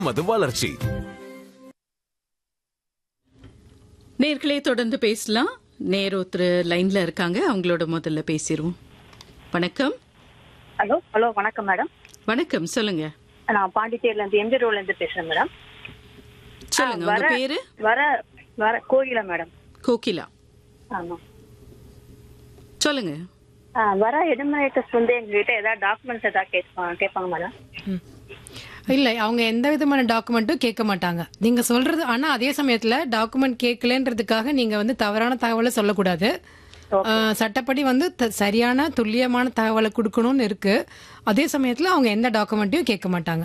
மது வளர்ச்சி நேர்களே தொடர்ந்து பேசலாம் நேர் ஒருத்தர் லைன்ல இருக்காங்க அவங்களோட முதல்ல பேசிடுவோம் வணக்கம் ஹலோ ஹலோ வணக்கம் மேடம் வணக்கம் சொல்லுங்க நான் பாண்டிச்சேரியில இருந்து எம்ஜி ரோட்ல இருந்து பேசுறேன் மேடம் சொல்லுங்க உங்க வர- பேரு வர வர கோகிலா மேடம் கோகிலா ஆமா சொல்லுங்க ஆ, வர எனுமரேட்டர்ஸ் வந்து எங்ககிட்ட ஏதாவது டாக்குமெண்ட்ஸ் ஏதாவது கேட்பாங்க கேட்பாங்க மேடம் இல்ல அவங்க எந்த விதமான டாக்குமெண்ட்டும் கேட்க மாட்டாங்க நீங்க சொல்றது ஆனா அதே சமயத்துல டாக்குமெண்ட் கேட்கலன்றதுக்காக நீங்க வந்து தவறான தகவலை சொல்லக்கூடாது ஆஹ், சட்டப்படி வந்து த- சரியான துல்லியமான தகவலை கொடுக்கணும்னு இருக்கு அதே சமயத்துல அவங்க எந்த டாக்குமெண்ட்டையும் கேட்க மாட்டாங்க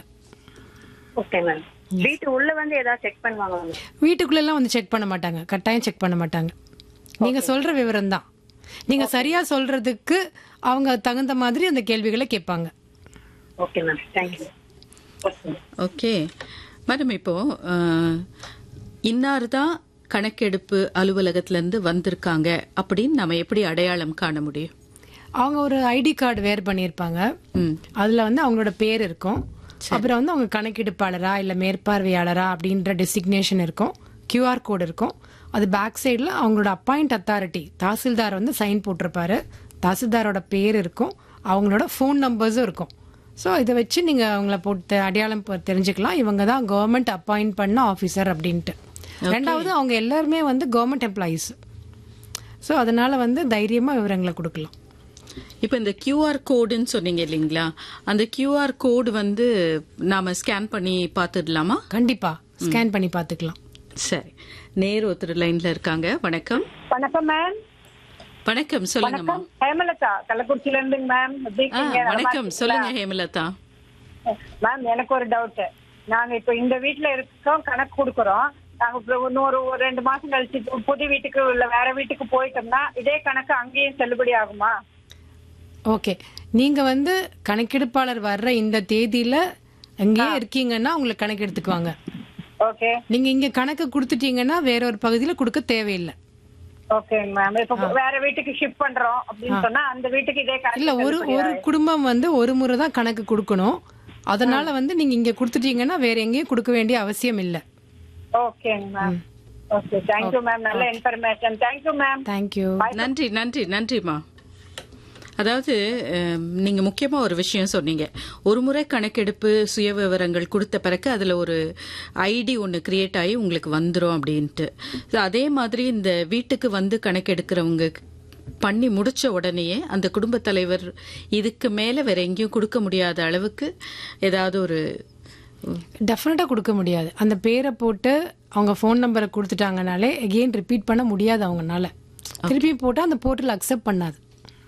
ஓகே மேம் வீட்டு உள்ள வந்து ஏதாவது செக் பண்ணுவாங்க மேம் வீட்டுக்குள்ள எல்லாம் வந்து செக் பண்ண மாட்டாங்க கட்டாயம் செக் பண்ண மாட்டாங்க நீங்க சொல்ற விவரம் தான் நீங்க சரியா சொல்றதுக்கு அவங்க தகுந்த மாதிரி அந்த கேள்விகளை கேட்பாங்க okay ma'am thank you okay okay madam இப்போ அஹ், இன்னார் தான் கணக்கெடுப்பு அலுவலகத்துல இருந்து வந்திருக்காங்க அப்படின்னு நம்ம எப்படி அடையாளம் காண முடியும் அவங்க ஒரு ஐடி கார்டு வேர் பண்ணியிருப்பாங்க ம் அதுல வந்து அவங்களோட பேர் இருக்கும் அப்புறம் வந்து அவங்க கணக்கெடுப்பாளரா இல்ல மேற்பார்வையாளரா அப்படின்ற டெசிக்னேஷன் இருக்கும் QR கோடு இருக்கும் அது பேக் சைடில் அவங்களோட அப்பாயிண்ட் அத்தாரிட்டி தாசில்தார் வந்து சைன் போட்டிருப்பாரு தாசில்தாரோட பேர் இருக்கும் அவங்களோட ஃபோன் நம்பர்ஸும் இருக்கும் ஸோ இதை வச்சு நீங்கள் அவங்கள போட்டு அடையாளம் ப- தெரிஞ்சுக்கலாம் இவங்க தான் கவர்மெண்ட் அப்பாயிண்ட் பண்ண ஆஃபீஸர் அப்படின்ட்டு ரெண்டாவது அவங்க எல்லாருமே வந்து கவர்மெண்ட் எம்ப்ளாயீஸ் ஸோ அதனால வந்து தைரியமாக விவரங்களை கொடுக்கலாம் இப்போ இந்த கியூஆர் கோடுன்னு சொன்னீங்க இல்லைங்களா அந்த கியூஆர் கோடு வந்து நாம ஸ்கேன் பண்ணி பார்த்துடலாமா கண்டிப்பா ஸ்கேன் பண்ணி பார்த்துக்கலாம் சரி நேர் ஒருத்தர் லைன்ல இருக்காங்க வணக்கம் வணக்கம் மேம் வணக்கம் சொல்லுங்கம்மா வணக்கம் ஹேமலதா கள்ளக்குறிச்சியில இருந்துங்க மேம் எப்படி ஆ, இருக்கீங்க நலமா வணக்கம் இருக்கீங்களா? சொல்லுங்க ஹேமலதா மேம் எனக்கு ஒரு டவுட் நாங்க இப்ப இந்த வீட்ல இருக்கோம் கணக்கு கொடுக்கறோம் நாங்க இப்ப இன்னொரு ஒரு ரெண்டு மாசம் கழிச்சு புது வீட்டுக்கு இல்ல வேற வீட்டுக்கு போயிட்டோம்னா இதே கணக்கு அங்கேயும் செல்லுபடி ஆகுமா ஓகே நீங்க வந்து கணக்கெடுப்பாளர் வர்ற இந்த தேதியில அங்கேயே இருக்கீங்கன்னா உங்களுக்கு கணக்கு எடுத்துக்குவாங்க ஓகே நீங்க இங்க கணக்கு கொடுத்துட்டீங்கன்னா வேற ஒரு பகுதியில கொடுக்க தேவையில்லை ஓகே மேம் இப்ப வேற வீட்டுக்கு ஷிஃப்ட் பண்றோம் அப்படின்னு சொன்னா அந்த வீட்டுக்கு இதே இல்ல கணக்கு ஒரு செல்லுபடி ஒரு குடும்பம் வந்து ஒரு முறை தான் கணக்கு கொடுக்கணும் அதனால வந்து நீங்க இங்க கொடுத்துட்டீங்கன்னா வேற எங்கேயும் கொடுக்க வேண்டிய அவசியம் இல்லை ஓகேங்க மேம் ஓகே தேங்க்யூ மேம் நல்ல இன்ஃபர்மேஷன் தேங்க்யூ மேம் தேங்க்யூ நன்றி நன்றி நன்றிம்மா அதாவது அம், நீங்க முக்கியமா ஒரு விஷயம் சொன்னீங்க ஒரு முறை கணக்கெடுப்பு சுய விவரங்கள் கொடுத்த பிறகு அதுல ஒரு ஐடி ஒன்னு கிரியேட் ஆகி உங்களுக்கு வந்துரும் அப்படின்ட்டு So, அதே மாதிரி இந்த வீட்டுக்கு வந்து கணக்கெடுக்கிறவங்க பண்ணி முடிச்ச உடனேயே அந்த குடும்பத் தலைவர் இதுக்கு மேல வேற எங்கேயும் கொடுக்க முடியாத அளவுக்கு ஏதாவது ஒரு டெஃபினட்டாக கொடுக்க முடியாது அந்த பேரை போட்டு அவங்க ஃபோன் நம்பரை கொடுத்துட்டாங்கனாலே எகெயின் ரிப்பீட் பண்ண முடியாது அவங்கனால திருப்பி போட்டால் அந்த போர்ட்டல் அக்செப்ட் பண்ணாது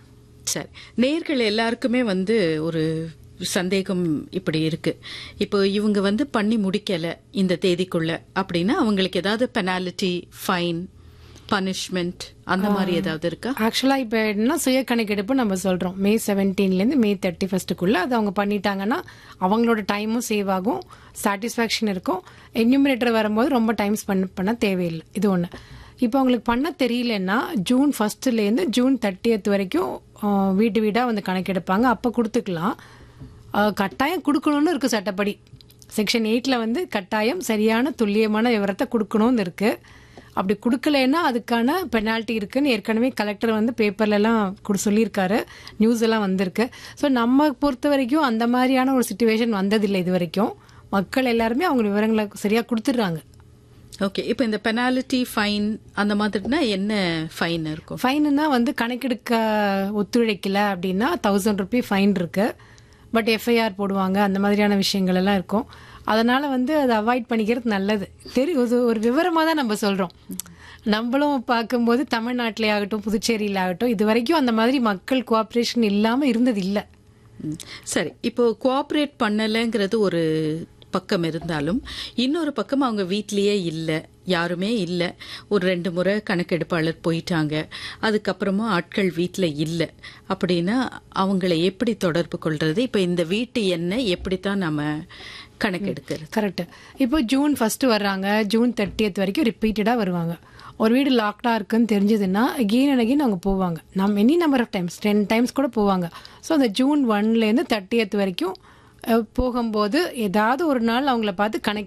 சரி நேர்கள் எல்லாருக்குமே வந்து ஒரு சந்தேகம் இப்படி இருக்கு இப்போ இவங்க வந்து பண்ணி முடிக்கல இந்த தேதிக்குள்ள அப்படின்னா அவங்களுக்கு ஏதாவது பெனாலிட்டி ஃபைன் பனிஷ்மெண்ட் அந்த மாதிரி ஏதாவது இருக்கா ஆக்சுவலாக இப்போ என்ன சுய கணக்கெடுப்பு நம்ம சொல்கிறோம் மே செவன்டீன்லேருந்து மே தேர்ட்டி ஃபஸ்ட்டுக்குள்ளே அது அவங்க பண்ணிட்டாங்கன்னா அவங்களோட டைமும் சேவ் ஆகும் சாட்டிஸ்ஃபேக்ஷன் இருக்கும் என்யூமினேட்டர் வரும்போது ரொம்ப டைம் ஸ்பெண்ட் பண்ண தேவையில்லை இது ஒன்று இப்போ அவங்களுக்கு பண்ண தெரியலன்னா ஜூன் ஃபஸ்ட்டுலேருந்து ஜூன் தேர்ட்டியத் வரைக்கும் ஆஹ், வீடு வீடாக வந்து கணக்கெடுப்பாங்க அப்போ கொடுத்துக்கலாம் ஆஹ், கட்டாயம் கொடுக்கணும்னு இருக்குது சட்டப்படி செக்ஷன் எயிட்டில் வந்து கட்டாயம் சரியான துல்லியமான விவரத்தை கொடுக்கணும்னு இருக்குது அப்படி கொடுக்கலன்னா அதுக்கான பெனால்ட்டி இருக்குன்னு ஏற்கனவே கலெக்டர் வந்து பேப்பர்லலாம் கொடு சொல்லியிருக்காரு நியூஸ் எல்லாம் வந்திருக்கு ஸோ நம்ம பொறுத்த வரைக்கும் அந்த மாதிரியான ஒரு சுச்சுவேஷன் வந்ததில்லை இது வரைக்கும் மக்கள் எல்லாருமே அவங்க விவரங்களை சரியாக கொடுத்துட்றாங்க ஓகே இப்போ இந்த பெனாலிட்டி ஃபைன் அந்த மாதிரினா என்ன ஃபைன் இருக்கும் ஃபைனுன்னா வந்து கணக்கெடுக்க ஒத்துழைக்கல அப்படின்னா தௌசண்ட் ருபி ஃபைன் இருக்கு பட் எஃப்ஐஆர் போடுவாங்க அந்த மாதிரியான விஷயங்கள் எல்லாம் இருக்கும் அதனால வந்து அதை அவாய்ட் பண்ணிக்கிறது நல்லது தெரியும் இது ஒரு விவரமாக தான் நம்ம சொல்கிறோம் நம்மளும் பார்க்கும்போது தமிழ்நாட்டிலே ஆகட்டும் புதுச்சேரியில் ஆகட்டும் இது வரைக்கும் அந்த மாதிரி மக்கள் கோஆப்ரேஷன் இல்லாமல் இருந்தது இல்லை ம். சரி இப்போ கோஆப்ரேட் பண்ணலைங்கிறது ஒரு பக்கம் இருந்தாலும் இன்னொரு பக்கம் அவங்க வீட்லயே இல்ல யாருமே இல்ல ஒரு ரெண்டு முறை கணக்கெடுப்பாளர் போயிட்டாங்க அதுக்கப்புறமா ஆட்கள் வீட்ல இல்ல அப்படின்னா அவங்கள எப்படி தொடர்பு கொள்றது இப்ப இந்த வீட்டு எண்ணை எப்படித்தான் நம்ம கணக்கெடுக்கிறது கரெக்ட் இப்போ ஜூன் ஃபர்ஸ்ட் வர்றாங்க ஜூன் தேர்ட்டியத் வரைக்கும் ரிப்பீட்டடாக வருவாங்க ஒரு வீடு லாக்டாக இருக்குன்னு தெரிஞ்சதுன்னா அகெயின் அண்ட் அகெயின் அவங்க போவாங்க நம்ம any number of times ten times கூட போவாங்க ஸோ அந்த ஜூன் ஒன்லேருந்து தேர்ட்டியத் வரைக்கும் அஹ், போகும்போது ஏதாவது ஒரு நாள் அவங்கள பார்த்து கணக்கு